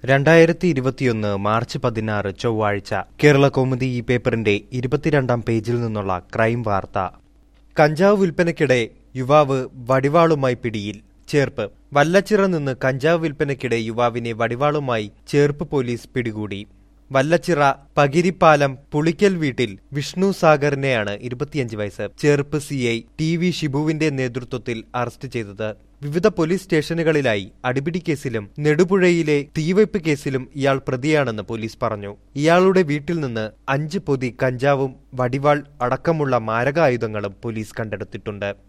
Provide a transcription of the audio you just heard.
രണ്ടായിരത്തി ഇരുപത്തിയൊന്ന് മാർച്ച് പതിനാറ് ചൊവ്വാഴ്ച കേരള കൗമുദി ഈ പേപ്പറിന്റെ ഇരുപത്തിരണ്ടാം പേജിൽ നിന്നുള്ള ക്രൈം വാർത്ത കഞ്ചാവ് വിൽപ്പനയ്ക്കിടെ യുവാവ് വടിവാളുമായി പിടിയിൽ ചേർപ്പ് വല്ലച്ചിറ നിന്ന് കഞ്ചാവ് വിൽപ്പനയ്ക്കിടെ യുവാവിനെ വടിവാളുമായി ചേർപ്പ് പോലീസ് പിടികൂടി വല്ലച്ചിറ പകിരിപ്പാലം പുളിക്കൽ വീട്ടിൽ വിഷ്ണു സാഗറിനെയാണ് ഇരുപത്തിയഞ്ച് വയസ്സ് Cherpu C I T V ഷിബുവിന്റെ നേതൃത്വത്തിൽ അറസ്റ്റ് ചെയ്തത് വിവിധ പോലീസ് സ്റ്റേഷനുകളിലായി അടിപിടി കേസിലും നെടുപുഴയിലെ തീവയ്പ് കേസിലും ഇയാൾ പ്രതിയാണെന്ന് പോലീസ് പറഞ്ഞു ഇയാളുടെ വീട്ടിൽ നിന്ന് അഞ്ച് പൊതി കഞ്ചാവും വടിവാൾ അടക്കമുള്ള മാരകായുധങ്ങളും പോലീസ് കണ്ടെടുത്തിട്ടുണ്ട്